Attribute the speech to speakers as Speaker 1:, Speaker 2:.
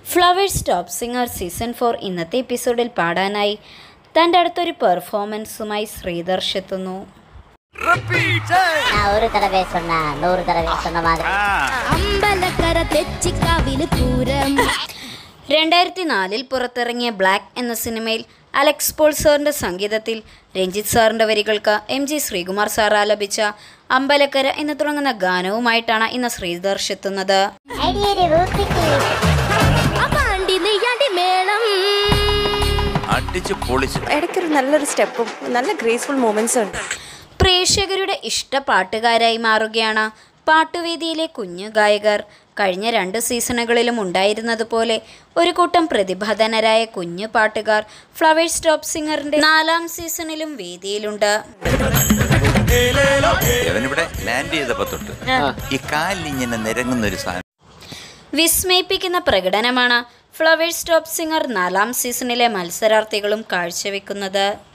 Speaker 1: flowers top singer season four ഇന്നത്തെ എപ്പിസോഡിൽ പാടാനായി തൻ്റെ അടുത്തൊരു പെർഫോമൻസുമായി ശ്രീദർശ് എത്തുന്നു
Speaker 2: நான் ஒரு தடவை சொன்னா நூறு தடவை சொன்ன மாதிரி
Speaker 3: അമ്പലക്കര തെച്ചിക്കാവില് പൂരം
Speaker 1: രണ്ടായിരത്തി നാലിൽ പുറത്തിറങ്ങിയ ബ്ലാക്ക് എന്ന സിനിമയിൽ അലക്സ് പോൾ സാറിൻ്റെ സംഗീതത്തിൽ രഞ്ജിത്ത് സാറിൻ്റെ വരികൾക്ക് എം ജി ശ്രീകുമാർ സാർ ആലപിച്ച അമ്പലക്കര എന്ന് തുടങ്ങുന്ന ഗാനവുമായിട്ടാണ് ഇന്ന് ശ്രീദർശ് എത്തുന്നത്
Speaker 2: அடியடி ரூத்திக்கு
Speaker 3: അപ്പാണ്ടി നെയ്യാണ്ടി മേളം
Speaker 4: അടിച്ച് പൊളിച്ച്
Speaker 5: ഇടയ്ക്കൊരു നല്ലൊരു സ്റ്റെപ്പും നല്ല ഗ്രേസ്ഫുൾ മൂമെന്റ്സും ഉണ്ട്
Speaker 1: പ്രേക്ഷകരുടെ ഇഷ്ട പാട്ടുകാരായി മാറുകയാണ് പാട്ടുവേദിയിലെ കുഞ്ഞു ഗായകർ കഴിഞ്ഞ രണ്ട് സീസണുകളിലും ഉണ്ടായിരുന്നതുപോലെ ഒരു കൂട്ടം പ്രതിഭാധനരായ കുഞ്ഞു പാട്ടുകാർ ഫ്ലവേഴ്സ് ടോപ്പ് സിംഗറിന്റെ നാലാം സീസണിലും വേദിയിലുണ്ട്
Speaker 4: ഇവനിവിടെ ലാൻഡ് ചെയ്തപ്പോ തൊട്ട് ഈ കാലിൽ ഇങ്ങനെ നിരങ്ങുന്ന ഒരു സാധനം
Speaker 1: വിസ്മയിപ്പിക്കുന്ന പ്രകടനമാണ് ഫ്ലവേഴ്സ് ടോപ്പ് സിംഗർ നാലാം സീസണിലെ മത്സരാർത്ഥികളും കാഴ്ചവെക്കുന്നത്